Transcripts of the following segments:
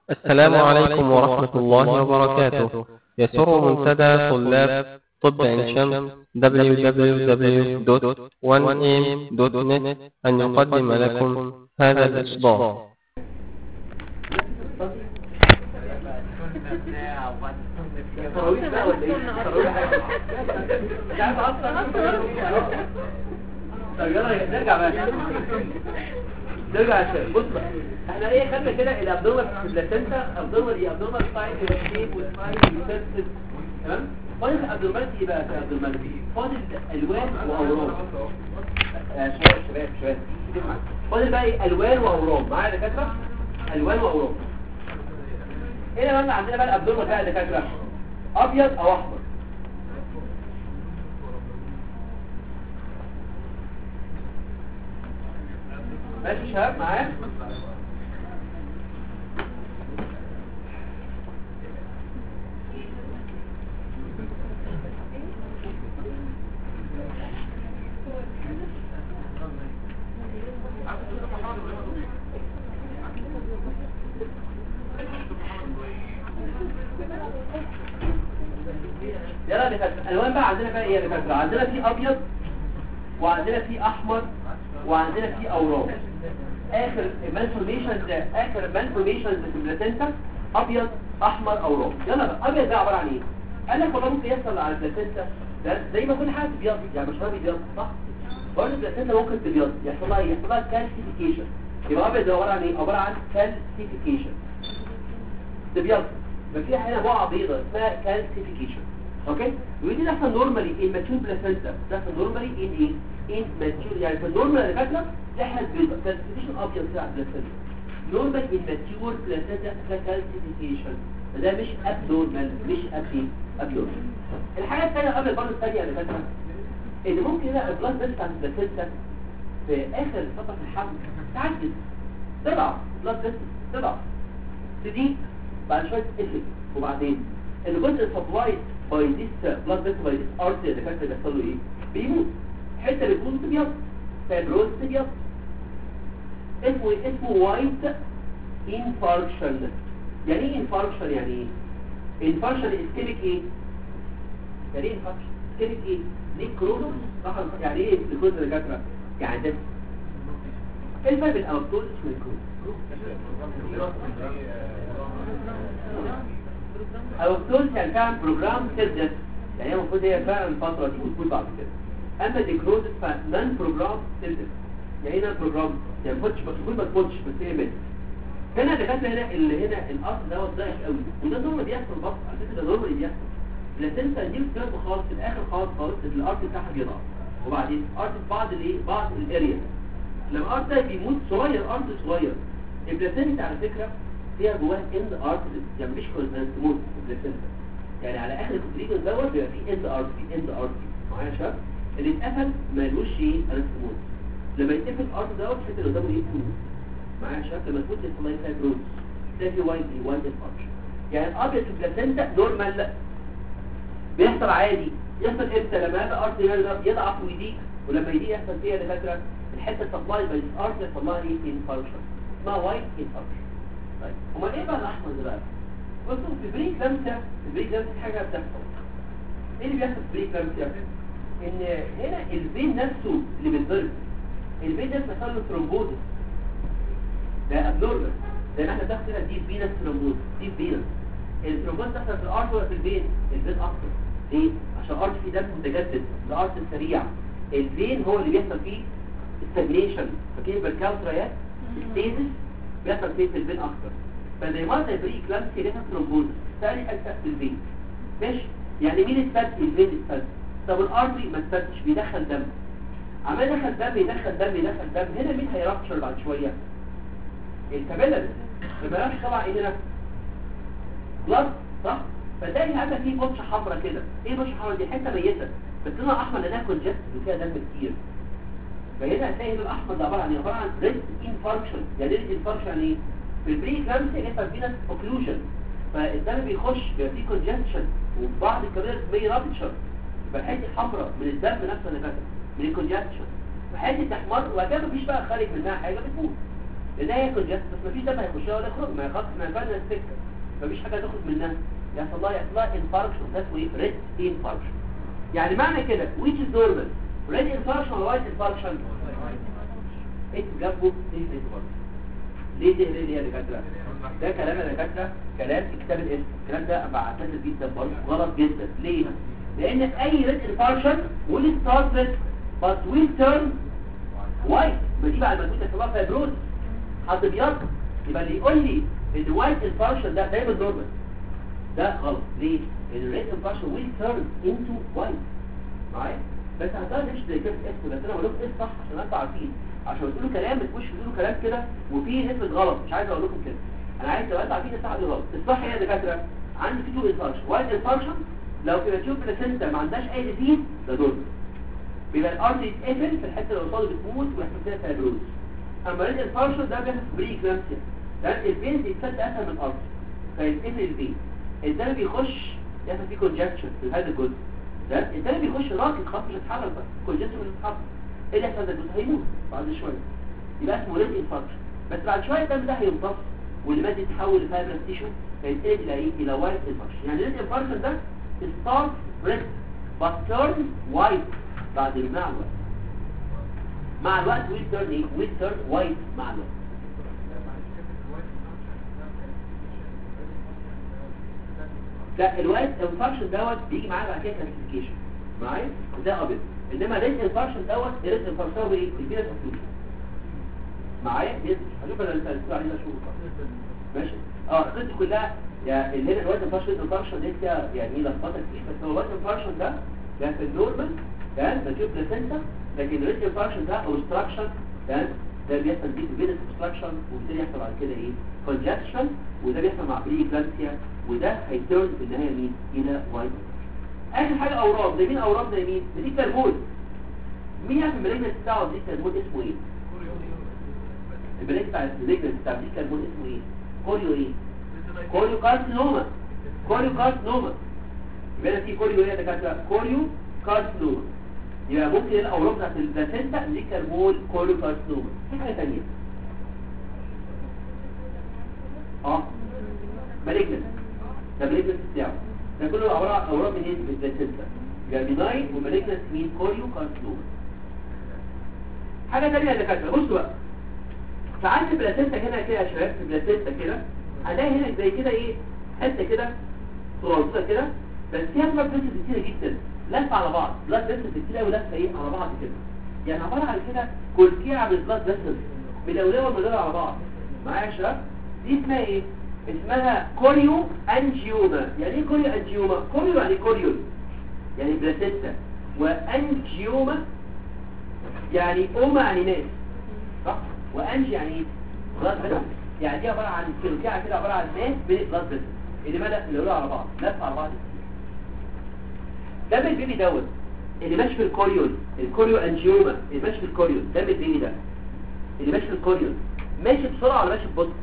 السلام عليكم ورحمة الله وبركاته يسر منتدى طلاب طب عين شمس www.1am.net أن يقدم لكم هذا الإصدار تراويح بقى ولا ايه؟ تراويح مش عارف اصلا طب يلا نرجع بقى نرجع عشان بص بقى احنا ايه خدنا كده الابدومر بلاسنتا ابدومر ايه ابدومر سايد وشيب وسايد وسيرفس تمام فاضل الابدومالتي ايه بقى في الابدومالتي فاضل الوان واورام آه، شباب شباب شباب فاضل بقى ايه الوان واورام معايا يا دكاتره الوان واورام هنا بقى عندنا بقى الابدومر بقى يا دكاتره ابيض او احمر ماشي شباب معايا يلا اللي فات الالوان بقى عندنا بقى ايه اللي فات عندنا في ابيض وعندنا في احمر وعندنا في اوراق اخر مالفورميشنز اخر مالفورميشنز في البلاتينتا ابيض احمر اوراق يلا بقى ابيض ده عباره عن ايه قال لك والله ممكن يحصل على البلاتينتا ده زي ما كل حاجه تبيض يعني مش راضي يبيض صح برضه البلاتينتا ممكن تبيض يحصل لها يحصل لها كالسيفيكيشن يبقى ابيض ده عباره عن ايه عباره عن كالسيفيكيشن تبيض يبقى في هنا بقعه بيضاء اسمها كالسيفيكيشن اوكي ودي تحصل نورمالي ان ماتيور بلاسنتا تحصل نورمالي ان ايه ان ماتيور يعني في النورمال اللي فاتنا تحصل بيضاء كالسيفيكيشن ابيض كده على البلاسنتا نورمال ان ماتيور بلاسنتا كالسيفيكيشن ده مش ابنورمال مش ابي ابيورمال الحاجه الثانيه قبل برضه الثانيه اللي فاتنا ان ممكن هنا البلاد بس بتاعت البلاسنتا في اخر فتره الحمل تعجز تضعف بلاد بس تضعف تزيد بعد شويه تقل وبعدين الجزء سبلايد باي ذيس بلاد فيسل باي ذيس ارتري اللي فاكر بيحصل له ايه بيموت حته بتموت تبيض فايبروز تبيض اسمه إيه؟ اسمه وايت انفاركشن يعني ايه انفاركشن يعني ايه انفاركشن اسكيميك ايه يعني ايه انفاركشن اسكيميك ايه نيكروزس صح يعني ايه نيكروزس يا دكاتره يعني ده ايه الفرق بين الاوتوز الاوتوز يعني فعلا بروجرام سيرجن يعني هي المفروض هي فعلا الفتره دي وتكون بعد كده اما ديكروزس فنان بروجرام سيرجن يعني ايه نان بروجرام يعني ما تكونش المفروض ما تكونش بس هي مات هنا دكاتره هنا اللي هنا الاصل دوت ضعيف قوي وده نورمال بيحصل بس على فكره ده نورمال بيحصل بلاتنسا دي بتكبر خالص في الاخر خالص خالص الارض بتاعها بيضعف وبعدين ارض في بعض الايه بعض الاريا لما الارض ده بيموت صغير ارض صغير البلاتنسا على فكره فيها جواها اند ارض يعني مش كونتنت البلاتنسا يعني على اخر الكوبريجون دوت بيبقى فيه اند ارض في اند ارض معايا يا شباب اللي اتقفل مالوش ايه انستموت لما يتقفل الارض دوت الحته اللي قدامه ايه تموت معايا يا شباب لما تموت يحصل لها فايبروز ده في وايد وايد فانكشن يعني الابيض في البلاتنسا نورمال لا بيحصل عادي يحصل امتى لما هذا الارض يضعف- يضعف ويضيق ولما يضيق يحصل فيها دكاتره الحته سبلاي باي الارض يحصل لها ايه انفاركشن اسمها وايت انفاركشن طيب امال ايه بقى الاحمر ده بقى بصوا في بريك لمسه في بريك لمسه في حاجه بتحصل ايه اللي بيحصل في بريك لمسه ان هنا الفين نفسه اللي بيتضرب الفين ده بيحصل له ثرومبوزس ده ابنورمال زي ما احنا بناخد هنا ديب فينس ثرومبوز ديب فينس الثرومبوز تحصل في الارض ولا في الفين الفين اكتر ليه عشان الارض فيه دم متجدد الارض سريع الفين هو اللي بيحصل فيه استجنيشن فاكرين بالكالتريات ستيزس بيحصل فيه في الفين اكتر فزي ما زي بريك لامسي ليها ثرومبوز ثاني اجزاء في الفين ماشي يعني مين السد الفين السد طب الارضي ما تسدش بيدخل دم عمال يدخل دم يدخل دم يدخل دم هنا مين هيرابشر بعد شويه الكابيلاري الكابيلاري طبعا ايه هنا بلاد صح فتلاقي عندك فيه بطشه حمراء كده ايه بطشه حمراء دي حته ميته بس لونها احمر لانها كونجست وفيها دم كتير فهنا هتلاقي اللون الاحمر ده عباره عن ايه عباره عن ريد انفاركشن يعني ريد انفاركشن يعني ايه في البري كلامسي يحصل فينا اوكلوجن فالدم بيخش بيبقى فيه كونجكشن وبعض الكبيرات بي رابتشر يبقى حته حمراء من الدم نفسه اللي فاتت من الكونجكشن وحته احمر وبعد كده مفيش بقى خارج منها حاجه بتموت لان هي كونجست بس مفيش دم هيخشها ولا يخرج ما يخش ما يفعلنا السكه مفيش حاجه تخرج منها يحصل لها يحصل لها انفاركشن ده اسمه ايه ريد انفاركشن يعني معنى كده which is normal ريد انفاركشن ولا وايت انفاركشن ايه جنبه ايه ايه برضه ليه ده ليه يا دكاتره ده كلام يا دكاتره كلام في كتاب الاسم الكلام ده بعتذر جدا برضه غلط جدا ليه لان اي ريد انفاركشن will start red but will turn white ما دي بعد ما تكون تحصل لها فايبروز حد بيض يبقى اللي يقول لي ان وايت انفاركشن ده دايما نورمال ده غلط ليه؟ لان الريد انفاركشن will turn into white معايا بس هتقدر مش زي كده اسم بس انا بقول لكم ايه الصح عشان انتوا عارفين عشان بتقولوا كلام ما تبقوش بتقولوا كلام كده وفي نسبه غلط مش عايز اقول لكم كده انا عايز تبقى انتوا عارفين الصح ولا غلط الصح ايه يا دكاتره عندي في تو انفاركشن وايت انفاركشن لو في بتشوف بلاسنتا ما عندهاش اي ديزيز ده نورمال بيبقى الارض يتقفل في الحته اللي قصاده بتموت ويحصل فيها فايبروز اما ريد انفاركشن ده بيحصل بري كلامسيا ده الفين بيتسد اسهل من الارض فيتقفل الفين الدم بيخش يحصل فيه كونجكشن في هذا الجزء ده الدم بيخش راكد خلاص مش هيتحرك بقى كونجكشن مش هيتحرك ايه اللي هيحصل ده الجزء هيموت بعد شويه يبقى اسمه ريد انفاركشن بس بعد شويه الدم ده هيمتص واللي دي تتحول لفايبرس تيشو فيتقلب الى ايه الى وايت انفاركشن يعني ريد انفاركشن ده ستارت ريد but turn white بعد مع الوقت مع الوقت will turn ايه will turn white مع الوقت لا الوايت انفاركشن دوت بيجي معاه بعد كده كلاسيفيكيشن معايا ده ابيض انما ريد انفاركشن دوت ريد انفاركشن هو ايه الفيروس اوكلوجن معايا هشوف انا اللي عليه شو ماشي اه القصه كلها يعني اللي هنا الوايت انفاركشن انفاركشن دي فيها يعني ايه لخبطه كتير بس هو الوايت انفاركشن ده ده في النورمال ده بجيب بلاسنتا لكن الريد انفاركشن ده اوبستراكشن ده ده بيحصل دي فينس اوبستراكشن وبالتالي يحصل بعد كده ايه كونجكشن وده بيحصل مع بري كلامسيا وده هيترن في النهايه مين الى وايت اخر حاجه اورام زي مين اورام زي مين دي كربون مين يعرف المالجنس بتاعه دي كربون اسمه ايه المالجنس بتاع المالجنس بتاع دي كربون اسمه ايه كوريو ايه كوريو كارسينوما كوريو كارسينوما يبقى في كوريو ايه يا دكاتره كوريو كارسينوما يبقى ممكن الاورام بتاعت البلاسنتا دي كربون كوريو كارسينوما في حاجه ثانيه اه مالجنس ده مالجنس بتاعه ده كله عباره عن اورام من ايه البلاسنتا يبقى بيناين ومالجنس مين كوريو كارسينوما حاجه ثانيه يا دكاتره بصوا بقى ساعات البلاسنتا هنا كده يا شباب في البلاسنتا كده هلاقي هنا زي كده ايه حته كده صغيره كده بس فيها بلاد فيسز كتيره جدا لفه على بعض بلاد فيسز كتيره ولفه ايه على بعض كده يعني عباره عن كده كلكيعه من البلاد فيسز ملولوه ملولوه على بعض معايا يا شباب دي اسمها ايه اسمها كوريو انجيوما يعني ايه كوريو انجيوما كوريو يعني كوريو يعني بلاسنتا وانجيوما يعني اوما يعني ناس صح وانجي يعني ايه بلاد فيسز يعني دي عباره عن كلكيعه كده عباره عن ناس بين بلاد فيسز اللي مالها ملولوه على بعض لفه على بعض دم البيبي دوت اللي ماشي في الكوريون الكوريو انجيوما اللي ماشي في الكوريون دم البيبي ده اللي ماشي في الكوريون ماشي بسرعه ولا ماشي ببطء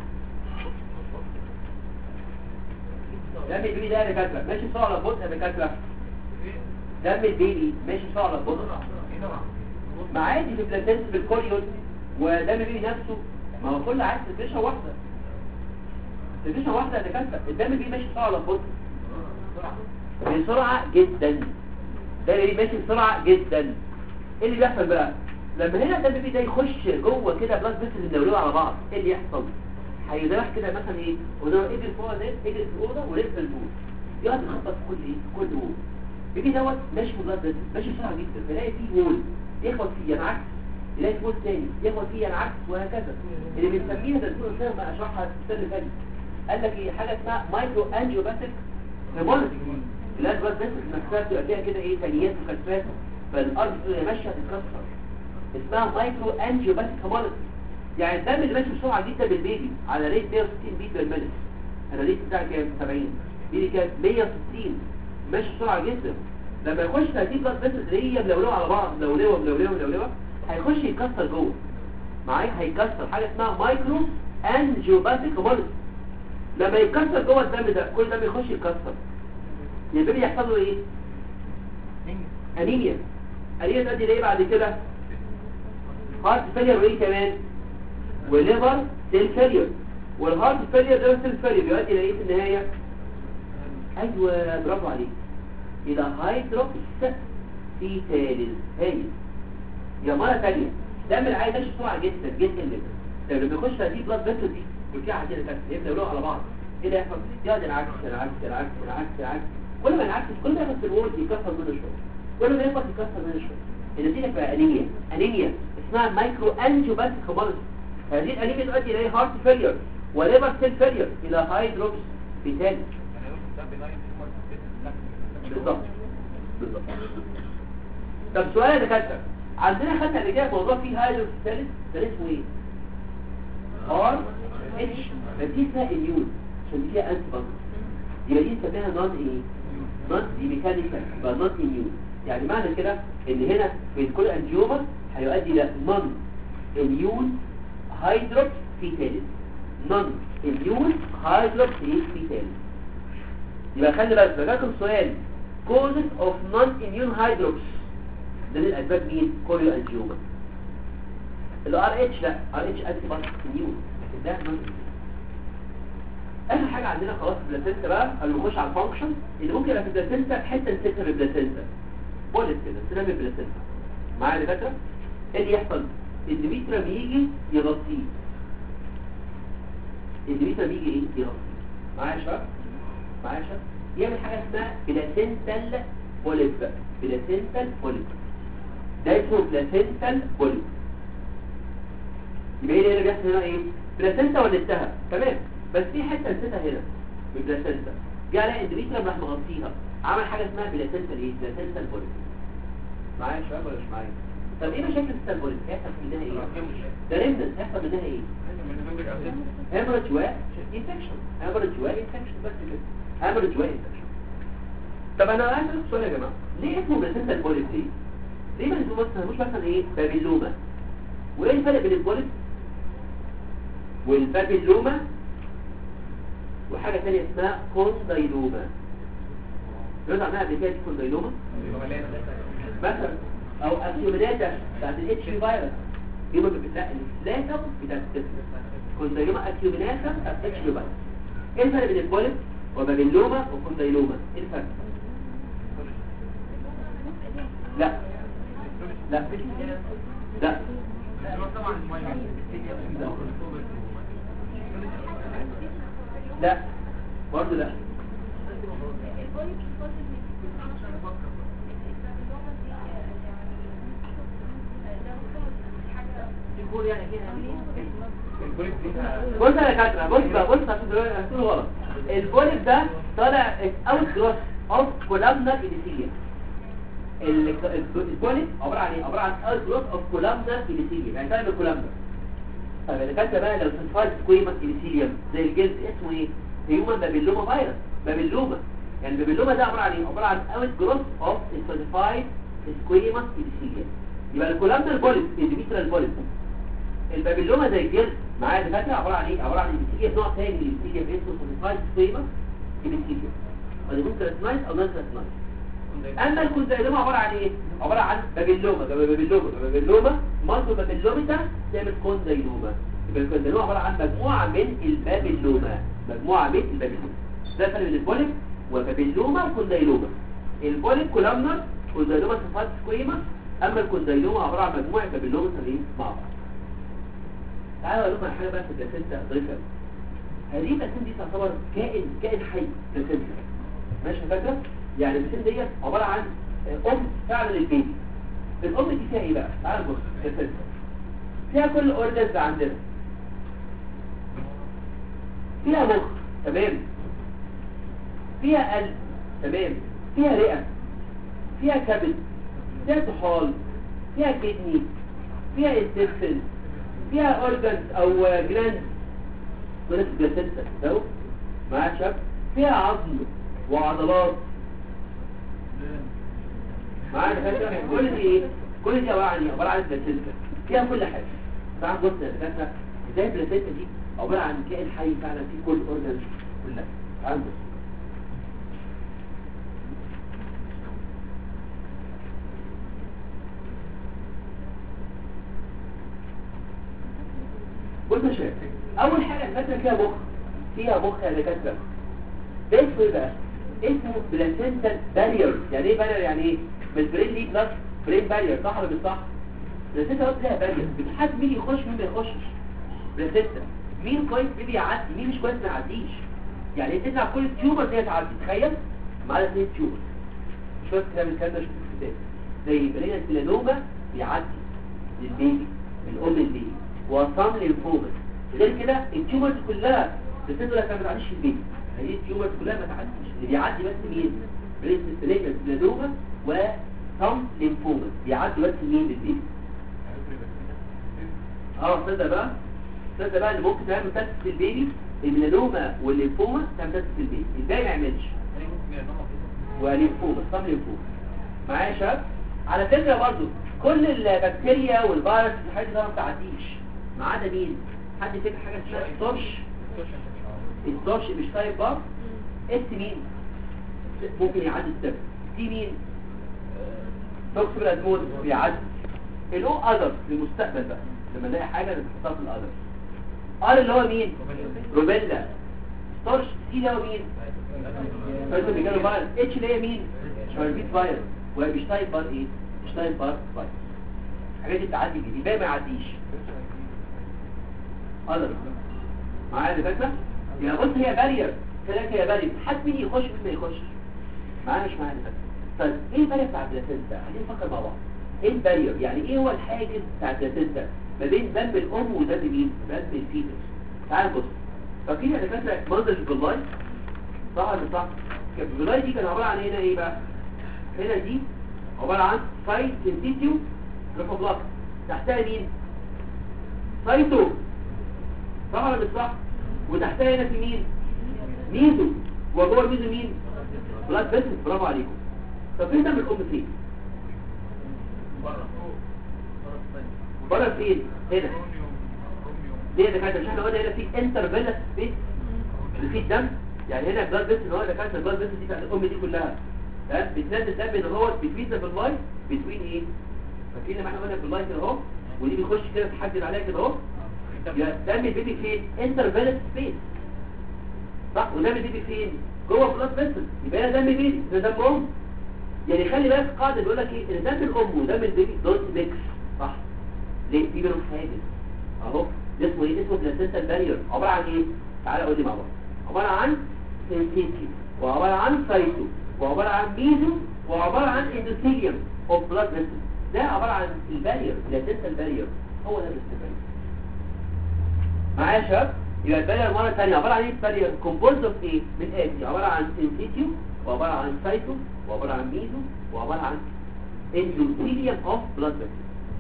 دم البيبي ده يا دكاتره ماشي بسرعه ولا ببطء يا دكاتره دم البيبي ماشي بسرعه ولا ببطء ما عادي في بلاسنس في الكوريون ودم البيبي نفسه ما هو كل عايز تفرشه واحده تفرشه واحده يا دكاتره الدم البيبي ماشي بسرعه ولا ببطء بسرعه جدا ده اللي ماشي بسرعه جدا ايه اللي بيحصل بقى لما هنا الدم البيبي ده يخش جوه كده بلاد فيسز النوريه على بعض ايه اللي يحصل هيروح كده مثلا ايه وده اجري فوق ده اجري في الاوضه ولف في البول يقعد يخبط في كل ايه في كل وول بيجي دوت ماشي في بلاد فيسز ماشي بسرعه جدا بلاقي فيه وول يخبط فيه ينعكس يلاقي في وول تاني يخبط فيه ينعكس وهكذا اللي بنسميها ده دكتور اسامه ما اشرحها السنه اللي فاتت قال لك ايه حاجه اسمها مايكرو انجيوباثيك هيمولوجي الأسباب بس نفسها بتبقى فيها كده ايه ثانيات وكلفات فالأرض بتبقى ماشية تتكسر اسمها مايكرو انجيوباثيك هيمولوجي يعني الدم اللي ماشي بسرعة جدا بالبيبي على ريت 160 بيت بالمنت انا ريت بتاعي كام 70 بيبي كام 160 ماشي بسرعة جدا لما يخش 30 بلاد فيسز اللي هي ملولوه على بعض ملولوه ملولوه ملولوه هيخش يكسر جوه معايا هيكسر حاجة اسمها مايكرو انجيوباثيك هيمولوجي لما يتكسر جوه الدم ده كل دم يخش يتكسر البيبي يحصل له ايه انيميا انيميا تؤدي لايه بعد كده هارت فيلير وايه كمان وليفر سيل فيلير والهارت فيلير ده سيل فيلير بيؤدي الى ايه في النهايه ايوه برافو عليك الى هايدروكس فيتاليز هايل يا مرة تانية دم العادي ماشي بسرعة جدا جدا جدا طب لما يخش في هذه بلاد فيسل دي والكعة كده كده يبدأ يقولوا على بعض ايه ده يحصل؟ يقعد العكس العكس العكس العكس العكس كل ما العكس كل ما يخش في الورد يكسر منه شوية كل ما يخبط يكسر منه شوية النتيجة بقى انيميا انيميا اسمها مايكرو انجيوباتيك هومولوجي هذه الانيميا تؤدي الى هارت فيلير وليفر سيل فيلير الى هايدروكس بيتالي بالظبط بالظبط طب سؤال يا دكاتره عندنا خدنا اللي جاي موضوع فيه هايدروكس ثالث ده اسمه ايه ار اتش دي اسمها اميون عشان دي فيها انتي بادي يبقى دي نسميها نون ايه نون دي ميكانيكال يبقى نون اميون يعني معنى كده ان هنا في كل انجيوما هيؤدي الى نون اميون هايدروكس فيتاليس نون اميون هايدروكس ايه فيتاليس يبقى خلي بالك ده لكم سؤال causes of non-immune hydrox ده من الاسباب مين كوريو انجيوما الار اتش لا ار اتش انتي بادي اميون لكن ده non اخر حاجه عندنا خلاص البلاسينتا بقى قبل ما نخش على الفانكشن اللي ممكن يبقى في البلاسينتا حته نسيتها من البلاسينتا بولت كده سينام البلاسينتا معايا يا دكاتره ايه اللي يحصل الدميترا بيجي يغطيه الدميترا بيجي ايه يغطيه معايا يا شباب معايا يا شباب يعمل حاجه اسمها بلاسينتال بوليب بلاسينتال بوليب ده اسمه بلاسينتال بوليب يبقى ايه اللي بيحصل هنا ايه بلاسينتا ولدتها تمام بس في حته نسيتها هنا في البلاسينتا جه عليها اندوميتريوم راح مغطيها عمل حاجه اسمها بلاسينتال ايه بلاسينتال بوليب معايا يا شباب ولا مش معايا طب ايه مشاكل السيل بوليب هيحصل منها ايه ده ريمنت هيحصل منها ايه هيمرج واء انفكشن هيمرج واء انفكشن بس كده هيمرج واء انفكشن طب انا عايز اسال سؤال يا جماعه ليه اسمه بلاسينتال بوليب ليه ليه ما نسموش مثلا مش مثلا ايه بابيلوما وايه الفرق بين البوليب والبابيلوما وحاجة تانية اسمها كوندايلوما رد عنها قبل كده دي كوندايلوما مثلا او اكيوميناتا بتاعت الاتش في فيروس دي ما بتلاقي الفلاكم بتاعت الطفل كوندايلوما اكيوميناتا بتاعت الاتش في فيروس ايه الفرق بين البوليب وبابيلوما وكوندايلوما ايه الفرق لا لا لا لا برضه لا بص يا دكاتره بص بقى بص عشان دلوقتي هتقول غلط البوليب ده طالع اوت جروس اوف كولامنر ايديثيليا البوليب عباره عن ايه عباره عن اوت جروس اوف كولامنر ايديثيليا يعني طالع من الكولامنر طيب اللي كانت بقى لو سنفايد سكويما ايديثيليوم زي الجلد اسمه ايه هيومن بابيلوما فيروس بابيلوما يعني بابيلوما ده عباره عن ايه عباره عن اوت جروس اوف سنفايد سكويما ايديثيليوم يبقى الكولامنر بوليب اندوميتريال بوليب البابيلوما زي الجلد معايا دكاتره عباره عن ايه عباره عن ايديثيليوم نوع ثاني من الايديثيليوم اسمه سنفايد سكويما ايديثيليوم ولا ممكن كراتينايز او نون كراتينايز اما الكوندايلوما عباره عن ايه عباره عن بابيلوما بابيلوما بابيلوما مالتو بابيلوميتا تعمل كوندايلوما يبقى الكوندايلوما عباره عن مجموعه من البابيلوما مجموعه من البابيلوما ده الفرق بين البوليب وبابيلوما وكوندايلوما البوليب كولامنر كوندايلوما صفات سكويما اما الكوندايلوما عباره عن مجموعه بابيلوما سليم مع بعض تعالوا اقول لكم على حاجه بقى في البلاسينتا ظريفه هذه البلاسينتا دي تعتبر كائن كائن حي بلاسينتا ماشي فاكره يعني البلاسينتا ديت عباره عن ام فعلا البيبي الام دي فيها ايه بقى تعال نبص بلاسينتا فيها كل الاورجنز عندنا فيها مخ تمام فيها قلب تمام فيها رئه فيها كبد فيها طحال فيها كدني فيها انتستين فيها اورجنز او جلاند من البلاسينتا ده معايا شاب فيها عظم وعضلات معايا فاكره كل دي ايه كل دي عباره عن ايه عباره عن بلاسينتا فيها كل حاجه تعال بص يا دكاتره ازاي البلاسينتا دي عباره عن كائن حي فعلا فيه كل اورجنز كلها تعال بص بص يا شباب اول حاجه الفتره فيها مخ فيها مخ يا دكاتره ده اسمه ايه بقى اسمه بلاسنتال بارير يعني ايه بارير يعني ايه بالبرين ليه بلس برين بارير صح ولا مش صح بلاسنتال لها بارير بتحدد مين يخش مين ما يخشش بلاسنتال مين كويس مين بيعدي مين مش كويس ما يعديش يعني انت تطلع كل التيوبر دي تعدي تخيل معانا اثنين تيوبر مش فاكر كلام الكلام ده شفته في الكتاب زي برين السيلانوما بيعدي للبيبي الام البيبي وصام للفومس غير كده التيوبرز كلها بتدل لك ما تعديش في البيبي هذه التيوبرز كلها ما تعديش اللي بيعدي بس مين برين السيلانوما وصام للفومس بيعدي بس مين للبيبي اه تصدق بقى تصدق بقى اللي ممكن تعمل متاسس في البيبي الميلانوما والليمفوما تعمل متاسس في البيبي الباقي ما يعملش وليمفوما صام ليمفوما معايا يا شباب على فكرة برضو كل البكتيريا والفيروس الحاجات دي ما بتعديش ما عدا مين حد فاكر حاجه اسمها التورش التورش مش طيب بار اس مين ممكن يعدي السبب دي مين توكسيبلازمون بيعدي الاو اذر للمستقبل بقى لما نلاقي حاجه نحطها في الاذر ار اللي هو مين روبيلا ستورش سي اللي هو مين فايتو بيجاله فايروس اتش اللي هي مين شواربيت فايروس ومش طيب بار ايه مش طيب بار فايروس الحاجات دي بتعدي دي الباقي ما يعديش اذر معايا اللي فاكره يا بص هي بارير كده هي بارير حد مين يخش مين ما يخش معانا مش معانا طيب ايه البارير بتاع البلاسنتا خلينا نفكر مع بعض ايه البارير يعني ايه هو الحاجز بتاع البلاسنتا ما بين دم الام ودم مين دم الفيتس تعال بص فاكرين يا دكاتره منظر البلاي صح ولا صح كان البلاي دي كان عباره عن هنا ايه بقى هنا دي عباره عن سايت سنتيتيو ريفوبلاك تحتها مين سايتو صح ولا مش صح وتحتها هنا في مين ميزو وجوه الميزو مين بلاد فيسل برافو عليكم طب فين دم الام فين بره فين هنا ليه ده كده مش احنا قلنا هنا في انترفيلس سبيس اللي فيه الدم يعني هنا البلاد فيسل هو ده كانت البلاد فيسل دي بتاعت الام دي كلها تمام بتنزل دم ان هو بتفيد باللاي بتوين ايه فاكرين لما احنا قلنا باللاي كده اهو ودي بيخش كده تحدد عليها كده اهو يا دم البيبي فين انترفيلس سبيس صح ودم البيبي فين جوه بلاد فيسل يبقى هنا دم بيبي ده دم ام يعني خلي بالك القاعده بيقول لك ايه ان دم الام ودم البيبي دول ميكس صح ليه في بينهم حاجز اهو ده اسمه ايه اسمه بلاسنتا بارير عباره عن ايه تعالى قول لي مع بعض عباره عن سنتيتي وعباره عن سايتو وعباره عن ميزو وعباره عن اندوثيليوم اوف بلاد فيسل ده عباره عن البارير بلاسنتا بارير هو ده الاستفاده معايا يا شباب يبقى البارير مره ثانيه عباره عن ايه البارير كومبوزد اوف ايه من اتي عباره عن سنتيتيو وعباره عن سايتو وعباره عن ميزو وعباره عن اندوثيليوم اوف بلاد فيسل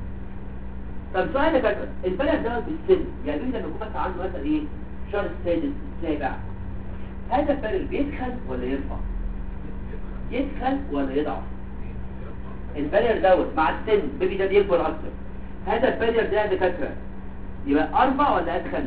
طب سؤال يا فاكر البلد ده بالسن يعني انت لما يكون مثلا عنده مثلا ايه شهر السادس السابع هذا البلد بيدخل ولا يرفع يدخل ولا يضعف البلد دوت مع السن البيبي ده بيكبر اكتر هذا البلد ده دكاتره يبقى ارفع ولا ادخل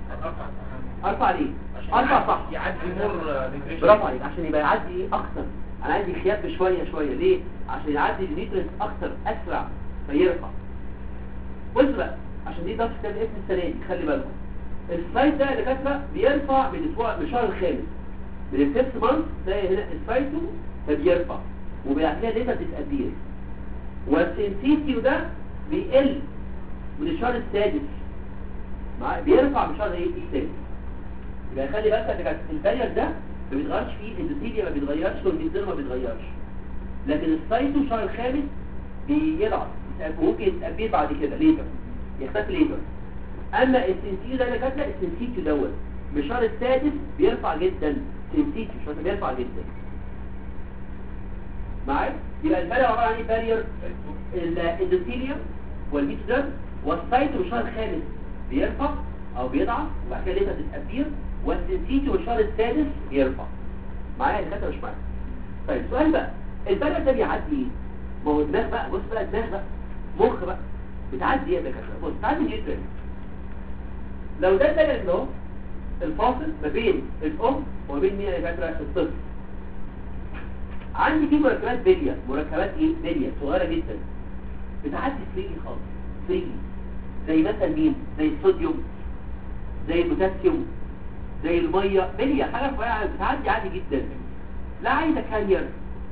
ارفع ليه ارفع صح يعدي مر برافو عليك عشان يبقى يعدي ايه اكتر انا عندي خياب بشويه شويه ليه عشان يعدي النيترس اكتر اسرع فيرفع بص بقى عشان دي ضغط كتاب اسم السنه دي خلي بالكم السلايد ده اللي كاتبه بيرفع من الاسبوع من الشهر الخامس من الفيفث مانث تلاقي هنا السايتو فبيرفع وبعد كده داتا بتتقدير والسنسيتيو ده بيقل من الشهر السادس مع بيرفع من الشهر ايه السادس يبقى خلي بالك يا البارير ده ما بيتغيرش فيه الاندوثيليا ما بيتغيرش والميزير ما بيتغيرش لكن السايتو الشهر الخامس بيضعف ممكن يتقبل بعد كده ليتر يختفي ليتر اما السنسيتيو ده اللي كاتبه السنسيتيو دوت من الشهر السادس بيرفع جدا سنسيتيو مش بيرفع جدا معايا يبقى البارير عباره عن ايه بارير الاندوثيليوم والميتودر والسايتو من الشهر الخامس بيرفع او بيضعف وبعد كده ليتر تتقبل والسنسيتيو من الشهر السادس بيرفع معايا الدكاتره مش معايا طيب سؤال بقى البارير ده بيعدي ايه ما هو دماغ بقى بص بقى دماغ بقى مخ بقى بتعدي ايه يا دكاتره بص بتعدي جدا لو ده الدليل اللي هو الفاصل ما بين الام وما بين مين يا دكاتره الطفل عندي في مركبات بليه مركبات ايه بليه صغيره جدا بتعدي فريلي خالص فريلي زي مثلا مين زي الصوديوم زي البوتاسيوم زي الميه بليه حاجه رفيعه بتعدي عادي جدا لا عايزه كارير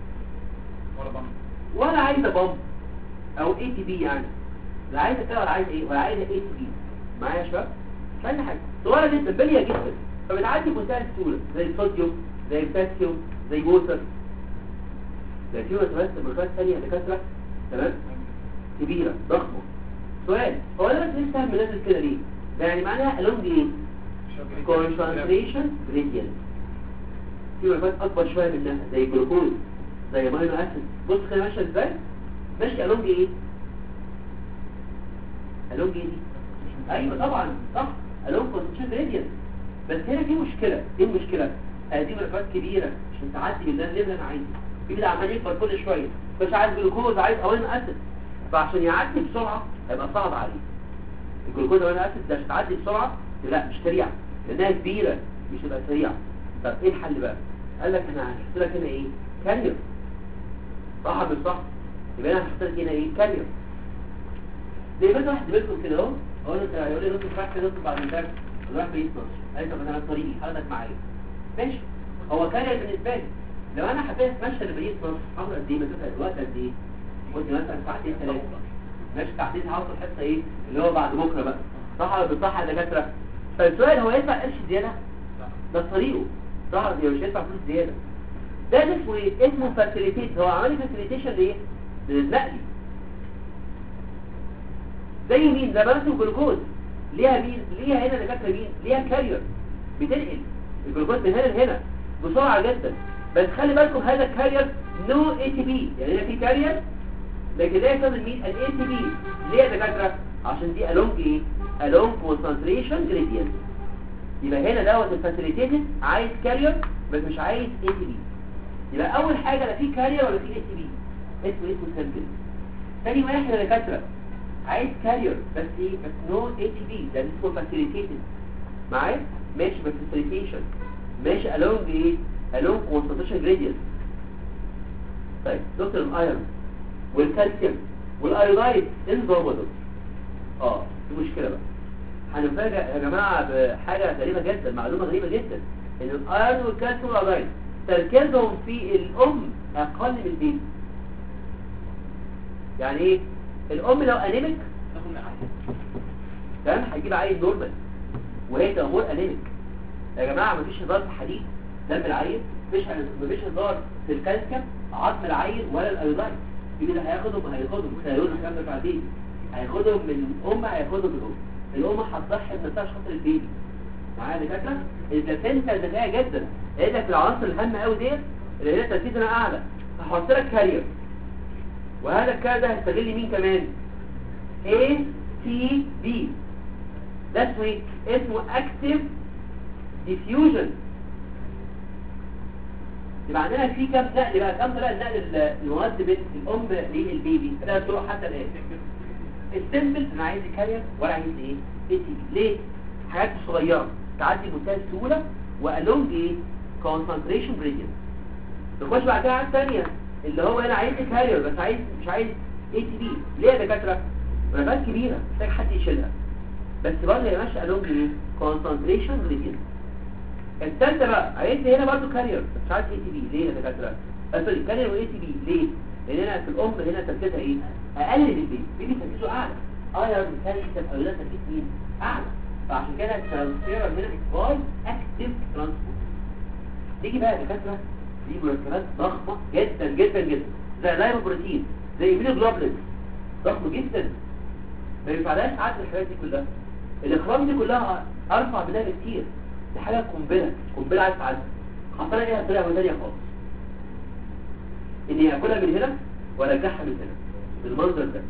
ولا عايزه بامب او اي تي بي يعني لا عايزه كده ولا عايزه ايه ولا عايزه اي تي بي معايا يا شباب مش عايزه حاجه صغيره جدا بليه جدا فبتعدي بمنتهى السهوله زي الصوديوم زي البوتاسيوم زي ووتر زي في بس مركبات ثانيه دكاتره تمام كبيره ضخمه سؤال هو انا بس لسه منزل كده ليه ده يعني معناها along ايه concentration gradient في مركبات اكبر شويه منها زي الجلوكوز زي امينو اسيد بص كده ماشيه ازاي ماشي along ايه along ايه دي ايوه طبعا صح along concentration gradient بس هنا في مشكله ايه المشكله هذه مركبات كبيره عشان تعدي بالله اللي انا عايزه في كده عمال يكبر كل شويه مش عايز جلوكوز عايز امينو اسيد فعشان يعدي بسرعه هيبقى صعب عليه الجلوكوز امينو اسيد ده عشان تعدي بسرعه لا مش سريع لانها كبيره مش هتبقى سريعه طب ايه الحل بقى قال لك انا هحط لك هنا ايه كارير صح ولا مش صح يبقى انا هحط لك هنا ايه كارير زي مثلا واحد منكم كده اهو اقول له انت هيقول لي نص راح كده نص بعد الفجر راح بيت نص قال لي طب انا على طريقي حضرتك معايا ماشي هو كارير بالنسبه لي لو انا حبيت اتمشى لبريد نص هاخد قد ايه مسافه الوقت قد ايه قلت مثلا ساعتين ثلاثه ماشي ساعتين هوصل حصه ايه اللي هو بعد بكره بقى صح ولا مش صح يا دكاتره فالسؤال هو يدفع قرش زياده ده طريقه صح ولا مش هيدفع فلوس زياده ده اسمه ايه اسمه فاسيليتيت هو عمل فاسيليتيشن لايه للنقل زي مين زي بنات الجلوكوز ليها مين ليها هنا دكاتره مين ليها كارير بتنقل الجلوكوز من هنا لهنا بسرعه جدا بس خلي بالكم هذا الكارير نو اي تي بي يعني هنا في كارير لكن ده يستخدم مين الاي تي بي ليه يا دكاتره عشان دي along ايه along concentration gradient يبقى هنا دوت الفاسيليتيتد عايز كارير بس مش عايز اي تي بي يبقى اول حاجه لا في كارير ولا في اي تي بي اسمه اسمه سامبل تاني واحد يا دكاتره عايز كارير بس ايه بس نو اي تي بي ده اسمه فاسيليتيتد معايا ماشي بالفاسيليتيشن ماشي along ايه along concentration gradient طيب دكتور الايرون والكالسيوم والايودايد انضربوا اه دي مشكله بقى هنفاجئ يا جماعه بحاجه غريبه جدا معلومه غريبه جدا ان الايرون والكالسيوم والايودايد تركيزهم في الام اقل من البيبي يعني ايه الام لو انيميك تمام هيجيب عيل نورمال وهي تبقى انيميك يا جماعه مفيش هزار في حديد دم العيل مفيش مفيش هزار في الكالسيوم عظم العيل ولا الايودايد يبقى ده هياخدهم هياخدهم هيقولوا الكلام ده بعدين هياخدهم من الام هياخدهم من الام الام هتضحي بنفسها عشان خاطر البيبي معايا دكاتره البلاسينتا ذكيه جدا قايل لك العناصر الهامه قوي ديت اللي هي تركيزنا اعلى هحط لك كارير وهذا الكارير ده هيستغل مين كمان A T B ده اسمه ايه اسمه اكتيف ديفيوجن يبقى عندنا في كام نقل بقى كام طريقه نقل المواد بين الام للبيبي ثلاث طرق حتى الان السمبل انا عايز كارير ولا عايز ايه اي تي بي ليه حاجات صغيره تعدي بمنتهى السهوله والونج ايه كونسنتريشن جريدينت نخش بعد كده على الثانيه اللي هو انا عايز كارير بس عايز مش عايز اي تي بي ليه يا دكاتره رغبات كبيره محتاج حد يشيلها بس برضه يا باشا الونج ايه كونسنتريشن جريدينت الثالثه بقى عايز لي هنا برضه كارير بس مش عايز اي تي بي ليه يا دكاتره سوري كارير واي تي بي ليه لان هنا في الام هنا تركيزها ايه اقل من البيبي البيبي تركيزه اعلى ايرون كالسيوم اولاد تركيز مين اعلى فعشان كده الترانسفير هنا باي اكتيف ترانسبورت نيجي بقى يا دكاتره دي مركبات ضخمه جدا جدا جدا زي اللايبوبروتين زي المينوجلوبولين ضخم جدا ما ينفعلهاش تعدي الحاجات دي كلها الاخراج دي كلها ارفع منها بكتير دي حاجه قنبله قنبله عايز تعدي حاطه لها طريقه ثانيه خالص اني اكلها من هنا وارجعها من هنا بالمنظر ده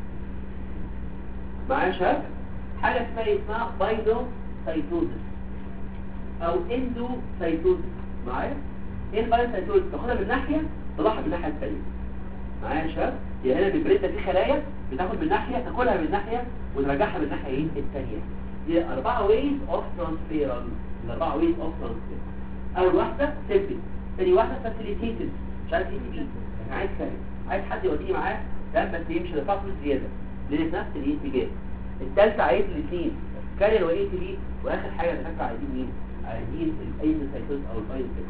معايا شباب حاجه اسمها اسمها بايدو سايتوزس او اندو سايتوزس معايا ايه البايدو سايتوزس تاخدها من ناحيه تطلعها من الناحيه الثانيه معايا يا شباب يعني هنا البريد ده فيه خلايا بتاخد من ناحيه تاكلها من ناحيه وترجعها من الناحيه ايه الثانيه دي اربعه ويز اوف ترانسفيرال الاربعه ويز اوف ترانسفير اول واحده سيمبل ثاني واحده فاسيليتيتد مش عارف ايه تي انا عايز كاري عايز حد يوديني معاه ده بس يمشي دفع فلوس زياده لان في نفس الاتجاه الثالثه عايز الاثنين كارير واي تي بي واخر حاجه اللي فاكره عايزين مين عايزين الايزوسايتوز او البايوسايتوز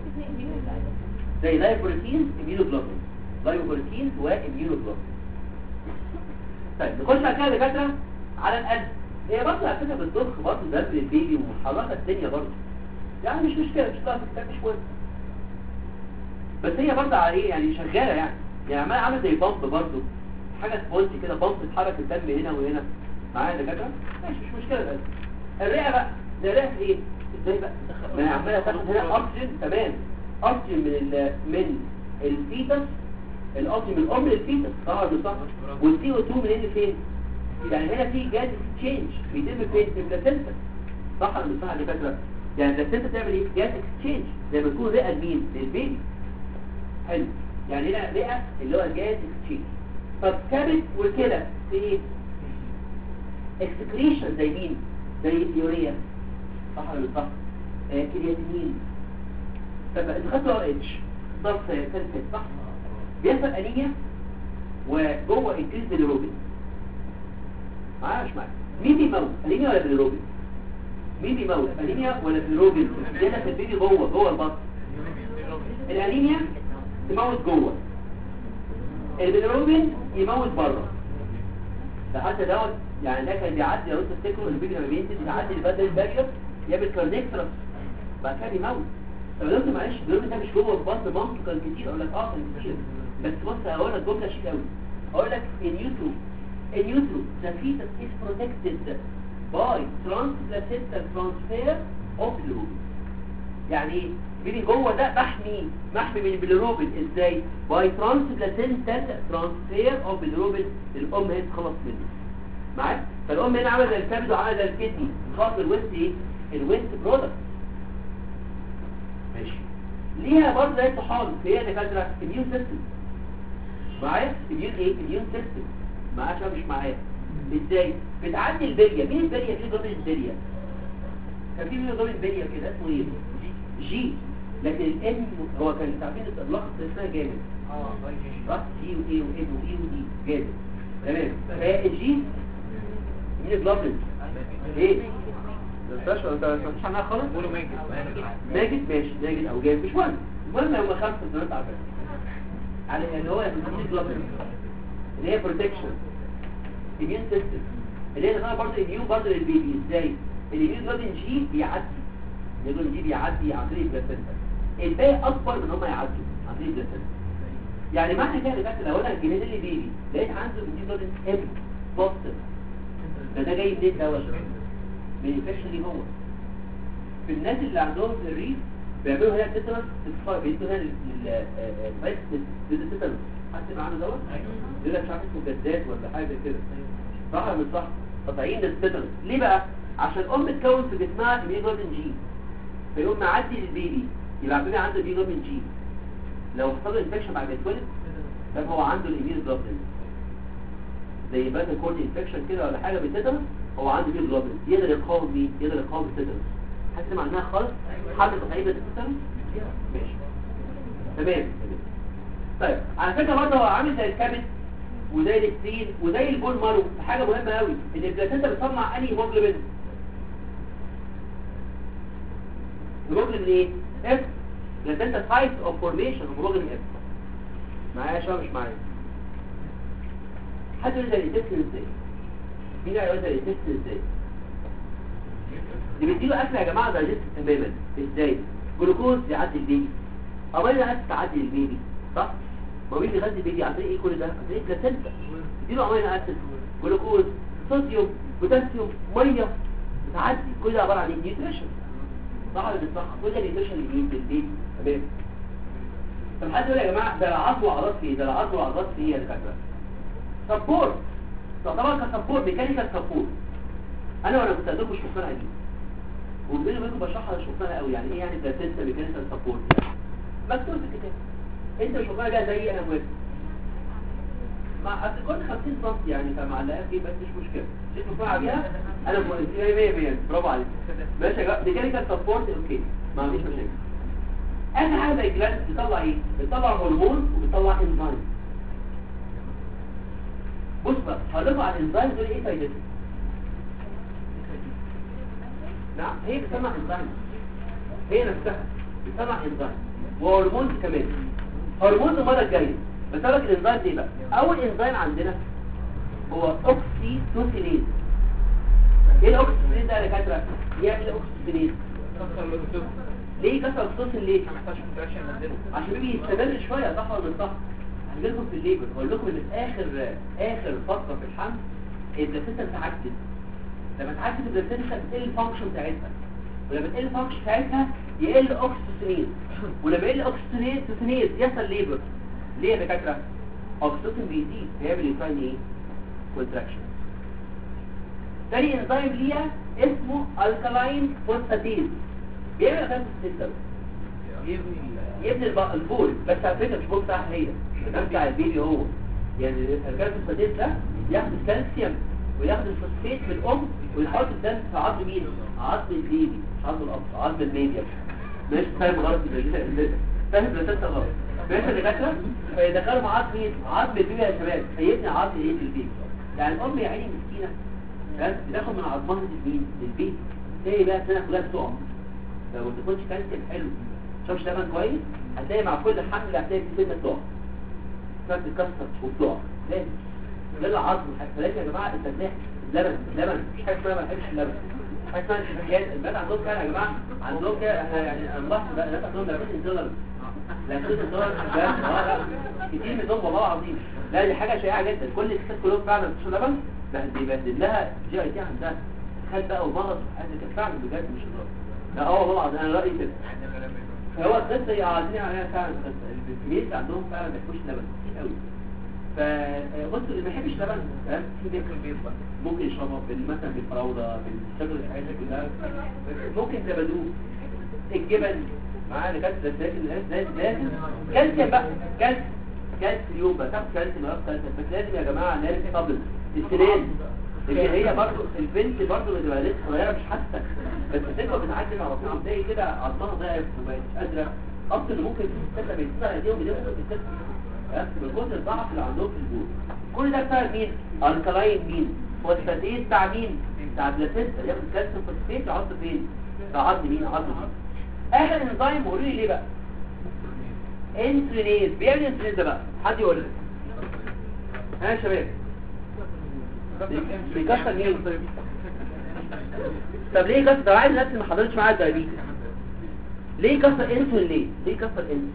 زي لايبروتين اميونوجلوبين لايبروتين واميونوجلوبين طيب نخش على كده يا دكاتره على القلب هي برضه على فكره بتضخ برضه دم للبيبي ومحركه الدنيا برضه يعني مش مشكله مش هتعرف تكتب مش مهم بس هي برضه على ايه يعني شغاله يعني يعني عمال عامل زي بامب برضه حاجه سبونج كده بامب تحرك الدم هنا وهنا معايا يا دكاتره ماشي مش مشكله بس الرئه بقى ده الرئه في ايه ازاي بقى ما هي عماله تاخد هنا اكسجين تمام اكسجين من ال من الفيتس الاكسجين من الام للفيتس طبعا ده صح والسي او 2 منين لفين يعني هنا في جاز اكسشينج بيتم فين في البلاسنتا صح ولا مش صح يا دكاتره يعني البلاسنتا بتعمل ايه جاز اكسشينج زي ما تكون رئه لمين للبيبي حلو يعني هنا رئه اللي هو الجاز اكسشينج طب كبد وكلى في ايه اكسكريشن زي مين زي اليوريا صح ولا مش صح آه كرياتينين طب انت خدت ار اتش ضغط ثالث صح بيحصل انيميا وجوه انكريز بالروبين معايا مش معايا مين بيموت انيميا ولا بالروبين مين بيموت انيميا ولا بالروبين هنا في البيبي جوه جوه البطن الانيميا تموت جوه البيلروبين يموت بره ده حتى دوت يعني ده كان بيعدي لو انت تفتكروا البيبي لما بينزل بيعدي البدل البارير يعمل كارنيكترس بعد كده بيموت طب لو انت معلش البيلروبين ده مش جوه البطن مامته كان كتير اقول لك اه كان كتير بس بص هقول لك جمله شيك قوي اقول لك in utero in utero the fetus is protected by transplacental transfer of bilirubin يعني ايه بيبي جوه ده محمي محمي من البيليروبين ازاي باي ترانسبلاسنتال ترانسفير اوف بيليروبين الام هي تخلص منه معايا فالام هنا عامله زي الكبد وعامله زي الكدني خاص الويست ايه الويست برودكت ماشي ليها برضه زي الطحال هي دكاتره اميون سيستم معايا اميون ايه اميون سيستم معايا عشان مش معايا ازاي بتعدي البليه مين البليه مين ضمن البليه كان في مين ضمن البليه كده اسمه ايه جي لكن الام هو كان تعرفين اللقب اسمها جامد اه صح جي واي وام واي ودي جامد تمام آه، الجي مين الجلوبين ايه مش مش عنها خالص قولوا ماجد ماجد ماشي ماجد او جامد مش مهم المهم هم خمسه دول على فكره على اللي هو بنسميه جلوبين اللي هي بروتكشن immune سيستم اللي هي طبعا برضه immune برضه للبيبي ازاي الاميون جلوبين جي بيعدي الجلوبين جي بيعدي عن طريق البلاسنتا الباقي اكبر من هم يعدوا عن طريق البلاسنتا يعني معنى كده بس لو انا جنين لي بيبي لقيت عنده اميون جلوبين ام بوزيتيف ده ده جاي منين دوت من الانفكشن دي هو في الناس اللي عندهم في الريف بيعملوا هنا تيتانس اتصال بيدوا هنا الفايت ضد التيتانس حد معانا دوت يقول لك مش عارف اسمه جدات ولا حاجه كده صح ولا مش صح قطعين التيتانس ليه بقى عشان الام تكون في جسمها الهيموجلوبين جي فيقوم معدي للبيبي يبقى البيبي عنده الهيموجلوبين جي لو حصل له انفكشن بعد ما يتولد طب هو عنده الهيموجلوبين زي بقى كورد انفكشن كده ولا حاجه بالتيتانس هو عنده الهيموجلوبين يقدر يقاوم مين يقدر يقاوم التيتانس حاسس معناها خالص حل تقريبا التيتانس ماشي تمام تمام. طيب على فكره برضه هو عامل زي الكبد وزي الاكسين وزي البول مارو حاجه مهمه قوي ان البلاسنتا بتصنع انهي هيموجلوبين هيموجلوبين ايه اف بلاسنتا سايت اوف فورميشن هيموجلوبين اف معايا شو مش معايا حد يقول زي الانتستين ازاي مين يقول زي الانتستين ازاي اللي بيديله اكل يا جماعه دايجست تماما ازاي جلوكوز يعدي البيبي امينو اسيد تعدي البيبي صح ما مين بيغذي البيبي عن طريق ايه كل ده عن طريق بلاسنتا يديله امينو اسيد جلوكوز صوديوم بوتاسيوم ميه بتعدي كل ده عباره عن ايه نيوتريشن صح ولا مش صح كل ده نيوتريشن اللي بيجي البيبي تمام طب حد يقول يا جماعه ده العظم وعضلات فيه ده العظم وعضلات فيه يا دكاتره سبورت طبعا كسبورت ميكانيكال سبورت انا وانا بستخدمه مش مقتنع بيه وبيني وبينكم بشرحها مش مقتنع قوي يعني ايه يعني بلاسنتا ميكانيكال سبورت مكتوب في الكتاب انت مش مقتنع بيها زي انا موافق مع اصل كل 50 سم يعني فمعلقها فيه بس مش مشكله مش مقتنع بيها انا موافق 100 100 برافو عليك ماشي يا جماعه ميكانيكال سبورت اوكي ما عنديش مشاكل اخر حاجه زي الجلاند بتطلع ايه بتطلع هرمون وبتطلع انزيم بص بقى هقول لكم على الانزيم دول ايه فايدتهم نعم هي بتصنع انزيم هي نفسها بتصنع انزيم وهرمون كمان هرمون المره الجايه بس لك الانزيم دي بقى اول انزيم عندنا هو اوكسيتوسينيز ايه الاوكسيتوسينيز ده يا دكاتره يعمل اوكسيتوسينيز ليه كسر الاكسيتوسين ليه عشان بيبي يستمر شويه صح ولا مش صح هنجي لكم في الليبر اقول لكم ان في اخر اخر فتره في الحمل البلاسينتا بتعدل لما تعدل البلاسينتا بتقل الفانكشن بتاعتها ولما تقل الفانكشن بتاعتها يقل اوكسيتوسينيز ولما يقل اوكسيتوسينيز يحصل ليبر ليه يا دكاتره اوكسيتوسين بيزيد بيعمل يوتراين ايه كونتراكشن تاني انزيم ليها اسمه الكالاين فوسفاتيز بيعمل افلام السيستم يبني الب- البول بس على فكره مش بول بتاعها هي ده بتاع البيبي هو يعني الكالسيوم الفوسفاتيز ده ياخد الكالسيوم وياخد الفوسفات من الام ويحط الدم في عظم مين عظم البيبي مش عظم الاب عظم البيبي مش فاهم غلط ال- فاهم الرسالة غلط ماشي يا دكاتره فيدخلوا مع عظم مين عظم البيبي يا شباب فيبني عظم ايه البيبي يعني الام يا عيني مسكينه تمام بتاخد من عظمها للبيت للبيت تلاقي بقى السنه كلها بتقع لو ما تاخدش كالسيوم حلو شربش لبن كويس هتلاقي مع كل حمل هتلاقي في سنه تقع سنه بتتكسر وبتقع لازم ده العظم فلازم يا جماعه التسليح اللبن اللبن مش حاجه اسمها ما بحبش اللبن حاجه اسمها الشبكات البنات عندهم كده يا جماعه عندهم كده احنا يعني انا بلاحظ بقى الناس عندهم لبن انتولرنس لكن الدولار لا كتير منهم والله العظيم لا دي حاجه شائعه جدا كل الستات كلهم فعلا بتشرب لبن بهد- بيبهدل لها جي اي تي عندها خد بقى ومرض هذا كان فعلا بجد مش هزار لا اه والله العظيم انا رايي كده فهو القصه هي قاعدين عليها فعلا القصه البيت عندهم فعلا ما بيحبوش لبن كتير قوي فبصوا اللي ما يحبش لبن تمام في بياكل بيض بقى ممكن يشربها بال- مثلا بالفراوله بالشجر الحاجات دي كلها ممكن زبادو الجبن معانا كانت لكن لازم لازم كالسيوم بقى كالسيوم كالسيوم بقى تاخد كالسيوم بقى كالسيوم بس لازم يا جماعه لازم قبل السنان لان هي برضو البنت برضو اللي بتبقى لسه صغيره مش حاسه بس الثقه بتعدل على طول تلاقي كده عظمها ضعف وبقت مش قادره اصلا ممكن تستنى بيتسرق ايديهم بدون بس من كتر الضعف اللي عندهم في الجول كل ده بتاع مين الكلاين مين فوسفاتيز بتاع مين بتاع بلاسينتا ياخد كالسيوم فوسفات يحط فين في عظم مين عظم مين اخر انزيم قولوا لي ليه بقى انسولينيز بيعمل انسولينيز ده بقى حد يقول لي ها يا شباب بيكسر مين طب ليه كسر طب عايز الناس اللي ما حضرتش معايا الدايبيتس ليه كسر انسولين ليه ليه كسر انسولين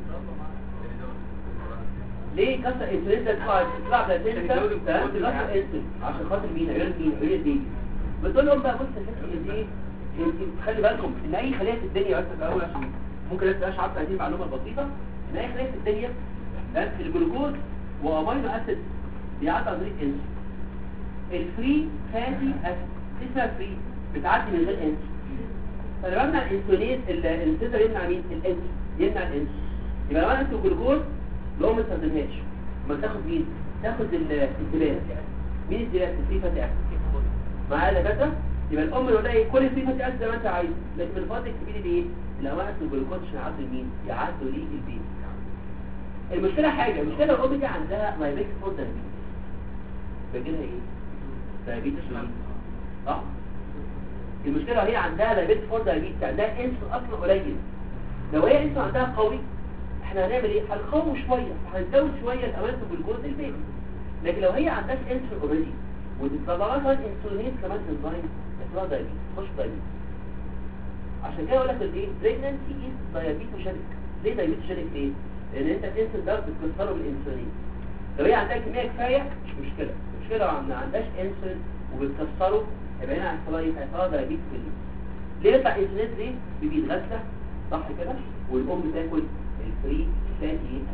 ليه كسر انسولين ده تطلع تطلع بلاتينتا تمام تكسر انسولين عشان خاطر مين عيون مين عيون البيبي بتقول لهم بقى بص يا ستي انت ايه انت خلي بالكم ان اي خليه في الدنيا بس في الاول عشان ممكن الناس تبقاش عارفه هذه المعلومه البسيطه ان اي خليه في الدنيا تمام الجلوكوز وامينو اسيد بيعدي عن طريق انسولين الفري فاتي اسيد اسمها فري بتعدي من غير انسولين فلما بمنع الانسولين الانسولين يمنع مين الانسولين يمنع الانسولين يبقى لو انا انت الجلوكوز لو ما تستخدمهاش ما تاخد مين تاخد ال- الزباله مين الزباله الفري فاتي اسيد معايا يا دكاتره يبقى الام يقول لها ايه كل الفري فاتي اسيد زي ما انت عايز لكن من فضلك تجيبي لي ايه الاوقات الجلوكوز عشان يعدوا مين يعدوا ليه البيت المشكله حاجه المشكله لو الام دي عندها لايبيك فود دايبيتس بيجي لها ايه دايبيتس صح المشكله هي عندها دايبيتس فور دايبيتس عندها انسولين اصلا قليل لو هي انسولين عندها قوي احنا هنعمل ايه هنقوي شويه هنزود شويه الامان في الجلوكوز البيت لكن لو هي عندها انسولين اوريدي وتطلع لها انسولين كمان انزيم اسمها دايبيتس تخش دايبيتس عشان كده اقول لك الايه بريجننسي از دايابيتوجينيك ليه دايابيتوجينيك ليه لان انت الانسولين ده بتكسره بالانسولين لو هي عندها كميه كفايه مش مشكله المشكله لو ما عندهاش انسولين وبتكسره يبقى هنا هيحصل ايه هيحصل دايابيتس في الجسم ليه يطلع انسولين ليه بيتغذى صح كده والام تاكل الفري فاتي اسيد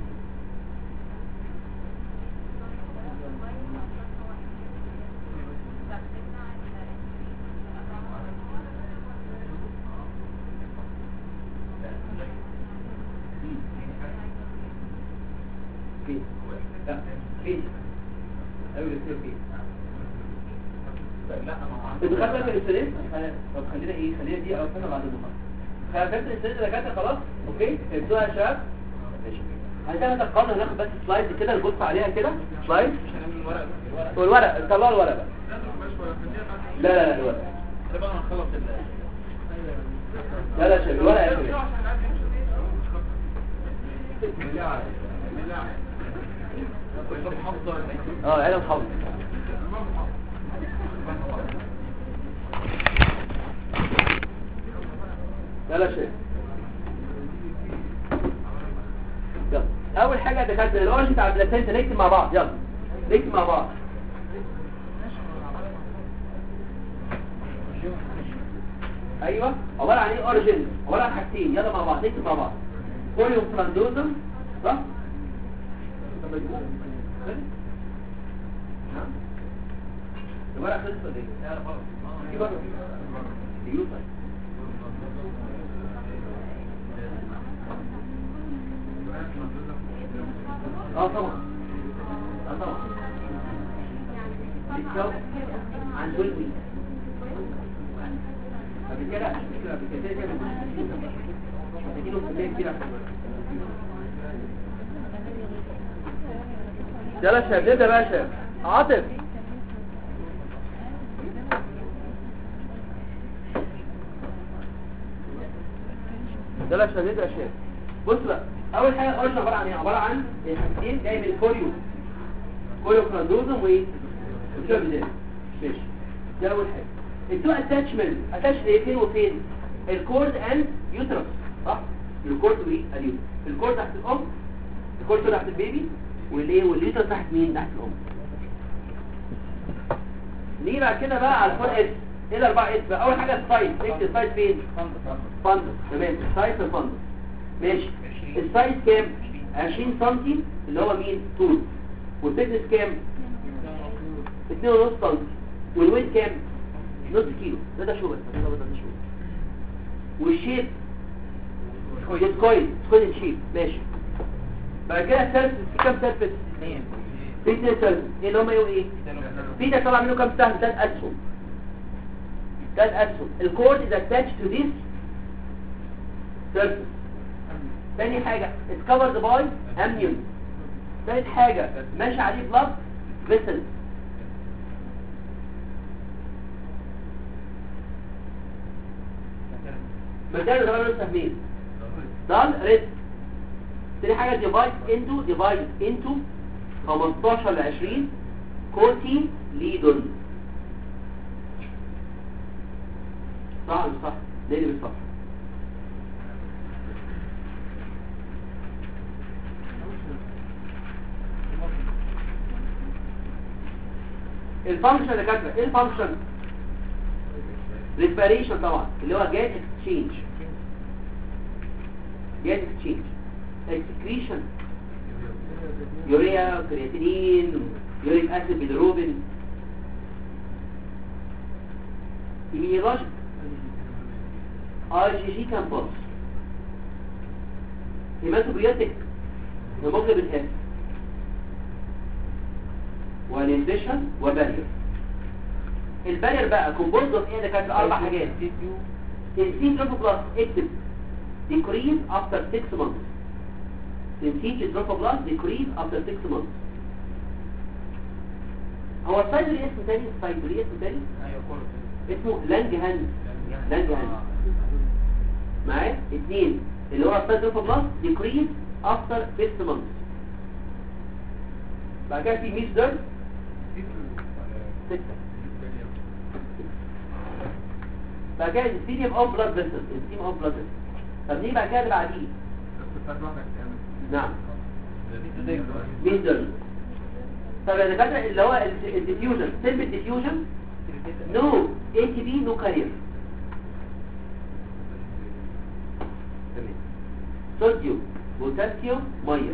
فين لا فين ايوه الاثنين فين بتخاف من الانسولين طب خلينا ايه خلينا دي او سنه بعد المحاضره خفت الانسولين ده كده خلاص اوكي فهمتوها يا شباب ماشي هنعمل القاعده هناخد بس سلايد كده نبص عليها كده سلايد والورق طلعوا الورق بقى لا لا لا الورق طبعا هنخلص ال لا لا شباب ولا يا شباب اه علم حفظ لا لا شيء يلا اول حاجه ده كانت الاورنج بتاع البلاسينتا نكتب مع بعض يلا نكتب مع بعض ايوه عباره عن ايه اوريجين عباره عن حاجتين يلا مع بعض نكتب مع بعض كوريوم فراندوزم صح طب مجموع نعم الورقه خلصت ولا ايه لا لا خلاص في بره في يوسف اه طبعا اه طبعا بيتكون عن 12 ويك قبل كده مش مشكله قبل كده كده مش محتاجينه كميه كبيره عشان يلا يا شباب نبدا بقى يا شباب عاطف يلا يا شباب نبدا يا شباب بص بقى اول حاجه الاوريجن عباره عن ايه عباره عن حاجتين جاي من الكوريو كوريو فراندوزم وايه وشوف ماشي ده اول حاجه التو اتاتشمنت اتاتش ايه فين وفين الكورد اند يوترس صح الكورد وايه اليوترس الكورد تحت الام الكورد تحت البيبي والايه واليوترس تحت مين تحت الام نيجي بعد كده بقى على الفور اس ايه الاربعه اس بقى اول حاجه السايز نكتب السايز فين فندس تمام السايز في الفندس ماشي السايز كام 20 سم اللي هو مين طول والثيكنس كام 2.5 سم والويت كام نص كيلو ده ده شو بس ده ده ده شو والشيب كويس كويس كويس شيب ماشي بعد كده السيرفس في كام سيرفس في اثنين سيرفس ايه اللي هم ايه وايه في ده طلع منه كام سهم ثلاث اسهم ثلاث اسهم الكورد is attached to this surface تاني حاجة it's covered by amnion تالت حاجة ماشي عليه blood vessels مكانه ده له سهمين دال ريد تاني حاجة ديفايد انتو ديفايد انتو 15 ل 20 كورتي ليدون صح ولا مش صح ليه اللي بالصح الفانكشن يا دكاتره ايه الفانكشن ريسبيريشن طبعا اللي هو جاز اكسشينج جاز اكسشينج اكسكريشن يوريا كرياتينين يوريك اسيد بيدروبين ايميولوجيك ار جي جي كامبوس هيماتوبيوتيك هيموجلوبين اس والانفيشن وبارير البارير بقى كومبوز اوف ايه ده كانت اربع حاجات تنسيج تروفوبلاست اكتب decrease after 6 months تنسيج تروفوبلاست decrease after 6 months هو السايدري اسم تاني السايدري اسم تاني ايوه كله اسمه لانج هاند لانج هاند معايا اثنين اللي هو السايدري تروفوبلاست decrease after 6 months بعد كده في ميس ديرت ستة بعد كده الستيديوم اوف بلاد فيسل الستيم اوف بلاد فيسل طب نيجي بعد كده اللي بعديه نعم ميس ديرت طب يا دكاتره اللي هو الديفيوجن سيلف الديفيوجن نو اي تي بي نو كارير تمام صوديوم بوتاسيوم ميه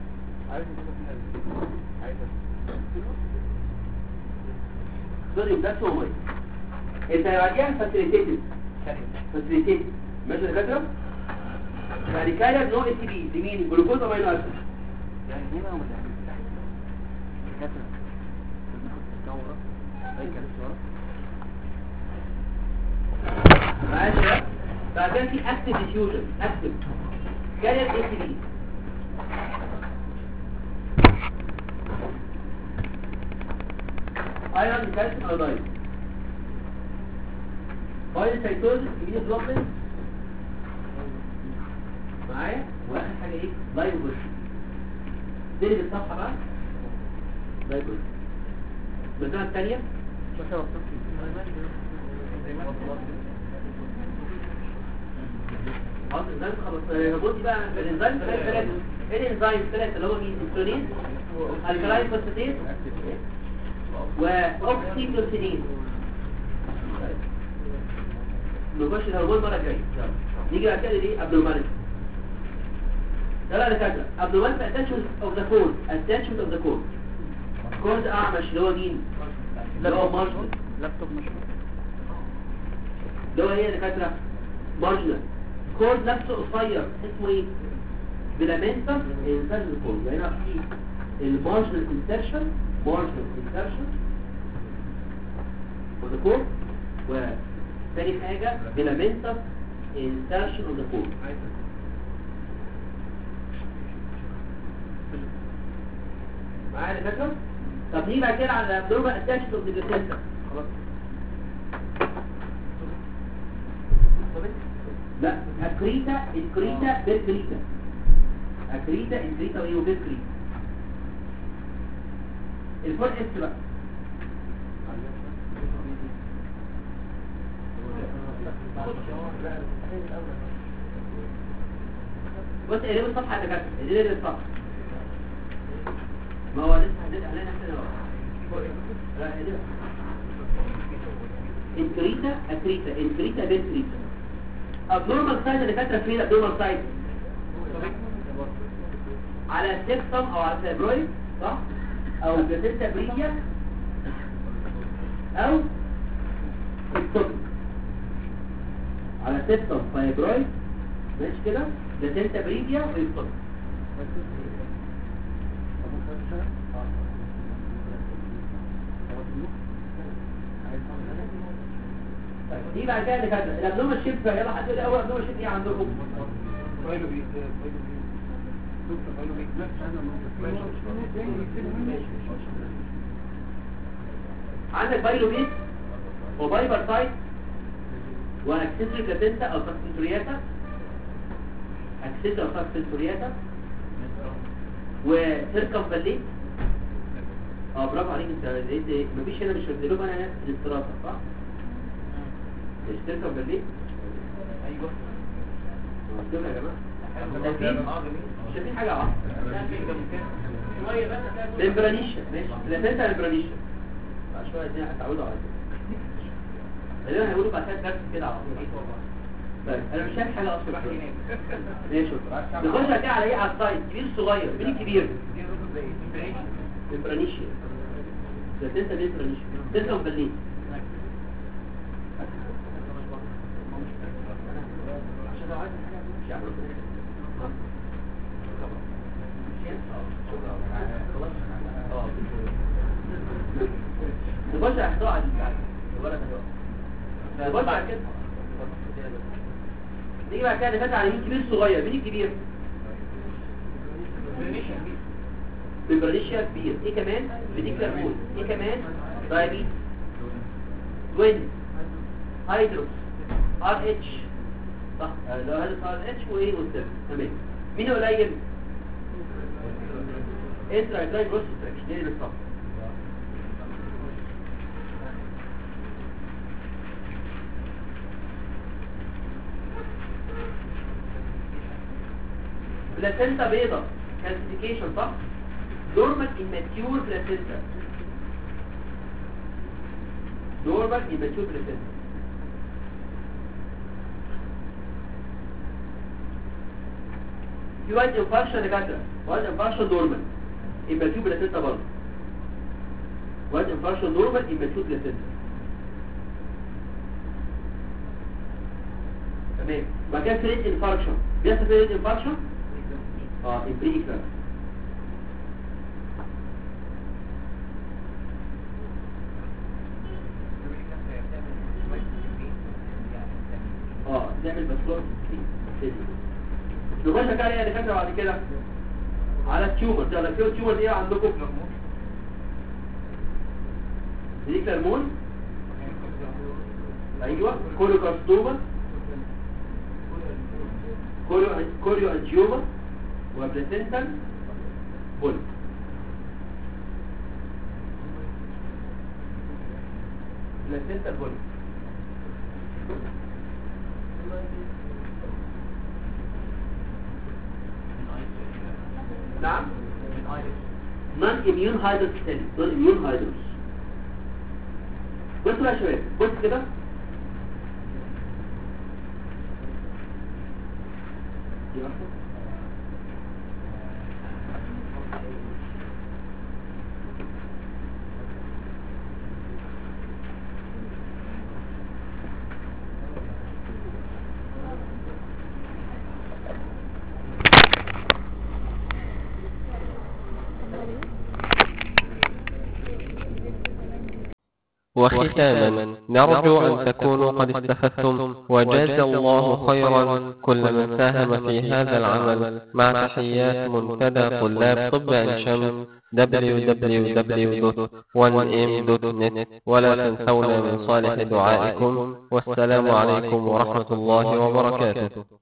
صوديوم بوتاسيوم ميه انت بعديها فاسيليتيتد فاسيليتيتد ماشي يا دكاتره بعد كده نو اي تي بي دي مين جلوكوز امينو اسيد يعني هنا ولا تحت دكاتره الدوره اي كلام ورا معايا يا بعد كده في اكتيف ديفيوجن اكتيف كارير اي تي بي ايرون كالسيوم ايودايد بايل سايتوزيس immunoglobulin معايا واخر حاجه ايه لايبوبوس تقلب الصفحه بقى لايبوبوس المساله الثانيه مثلا الطفل خلاص الانزيم خلاص بص بقى الانزيم ثلاث ثلاث ايه الانزيم ثلاثه اللي هو مين انسولين الكلاين فوسفاتيز واوكسيتوسينين نخش الهرمون المره الجايه يلا. نيجي بعد كده ليه ابنورماليتي ده بقى دكاتره ابنورماليتي اتنشن اوف ذا كود اتنشن اوف ذا كود كود اعمش اللي هو مين اللي هو مارجنال لابتوب مش اللي هو ايه يا دكاتره مارجنال كود نفسه قصير اسمه ايه فيلامنتس انسان كود يعني هنا في المارجنال انسرشن مارجنال انسرشن وذا كود وثاني حاجه فيلامنتس انسرشن اوف ذا كود معايا يا دكاتره طب نيجي بعد كده على الابنورمال اتاشن اوف ذا بلاسينتا خلاص لا اكريتا الكريتا بالكريتا اكريتا الكريتا وايه وبالكريتا الفور اس بقى بص اقلب الصفحه يا دكاتره اقلب الصفحه ما هو لسه هنبدا علينا احنا اهو لا اقلبها انكريتا اكريتا انكريتا بالكريتا abnormal سايد اللي كاتره فين abnormal سايد على السيبتم او على الفيبرويد صح او بلاسينتا بريديا او التوبيك على سيبتم فايبرويد ماشي كده بلاسينتا بريديا والتوبيك طيب دي بعد كده اللي كاتره الابنورمال شيب يلا حد يقول اول ابنورمال شيب ايه عندكم فايلو بي فايلو بي دكتور فايلو بي لا عندك بايلوبيت وبايبر سايت واكسسوري بلاسينتا او سبسنتورياتا اكسسوري او سبسنتورياتا وسيركم فاليت اه برافو عليك انت لقيت مفيش هنا مش مديلهم انا نفس الاستراتة صح؟ مش سيركم فاليت ايوه دول يا جماعه شايفين مش شايفين حاجه واحده ممبرانيشن ماشي بلاسينتا ممبرانيشن بعد شويه الدنيا هتعودوا على كده غالبا هيقولوا بعد كده درس كده على طول طيب انا مش شايف حاجه اصلا ماشي شكرا نخش بعد كده على ايه على السايد كبير صغير مين الكبير ممبرانيشن بلاسينتا ممبرانيشن تسلم مبلين نخش على الحصاء دي نخش على كده نيجي بعد كده نفتح على مين كبير صغير مين الكبير بيبرانيشيا كبير ايه كمان فيديكلر مول ايه كمان دايبيت توين هيدروس ار اتش صح آه، لو هذا ار اتش وايه والسبب تمام مين قليل انترا دراي بروس ستراكشن دي بالظبط بلاسنتا بيضة كالسيفيكيشن صح نورمال immature بلاسنتا نورمال immature بلاسنتا في واحد انفارشن يا كاتره واحد انفارشن نورمال immature بلاسنتا برضه واحد انفارشن نورمال immature بلاسنتا تمام بعد كده فريد انفاركشن بيحصل فريد انفاركشن اه البريكلر اه نعمل باسبور نخش بقى عليها دكاتره بعد كده على التيومر يلا في تيومر ايه عندكم بريكلر مون ايوه كولوكاستوما كوريو كوريو انجيوما وبلاسنتال بولب بلاسنتال بولب نعم نون اميون هايدروس تاني نون اميون هايدروس بصوا بقى يا شباب بص كده دي واحدة. وختاما نرجو أن تكونوا قد استفدتم وجاز الله خيرا كل من ساهم في هذا العمل مع تحيات منتدى طلاب طب عين شمس www.1m.net ولا تنسونا من صالح دعائكم والسلام عليكم ورحمة الله وبركاته